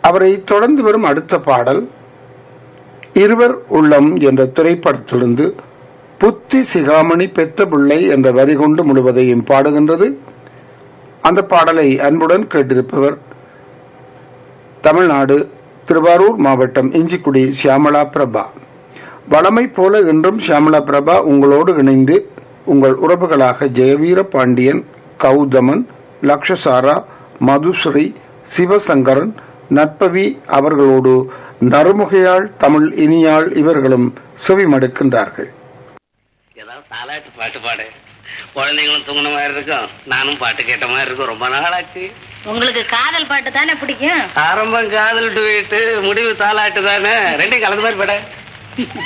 அவரை தொடர்ந்து வரும் அடுத்த பாடல் இருவர் உள்ளம் என்ற திரைப்படத்திலிருந்து புத்தி சிகாமணி பெத்த பிள்ளை என்ற வரி கொண்டு முழுவதையும் பாடுகின்றது அந்த பாடலை அன்புடன் கேட்டிருப்பவர் தமிழ்நாடு திருவாரூர் மாவட்டம் இஞ்சிக்குடி சியாமலா பிரபா வளமை போல இன்றும் சியாமலா பிரபா உங்களோடு இணைந்து உங்கள் உறவுகளாக ஜெயவீர பாண்டியன் கௌதமன் லக்ஷசாரா மதுஸ்ரீ சிவசங்கரன் நட்பவி அவர்களோடு நறுமுகையாள் தமிழ் இனியாள் இவர்களும் செவிமடுக்கின்றார்கள் ஏதாவது தாலாட்டு பாட்டு பாடு குழந்தைங்களும் தூங்கின மாதிரி இருக்கும் நானும் பாட்டு கேட்ட மாதிரி இருக்கும் ரொம்ப நாளாச்சு உங்களுக்கு காதல் பாட்டு தானே பிடிக்கும் ஆரம்பம் காதல் டுவேட்டு முடிவு தாலாட்டு தானே ரெண்டையும் கலந்து மாதிரி பாட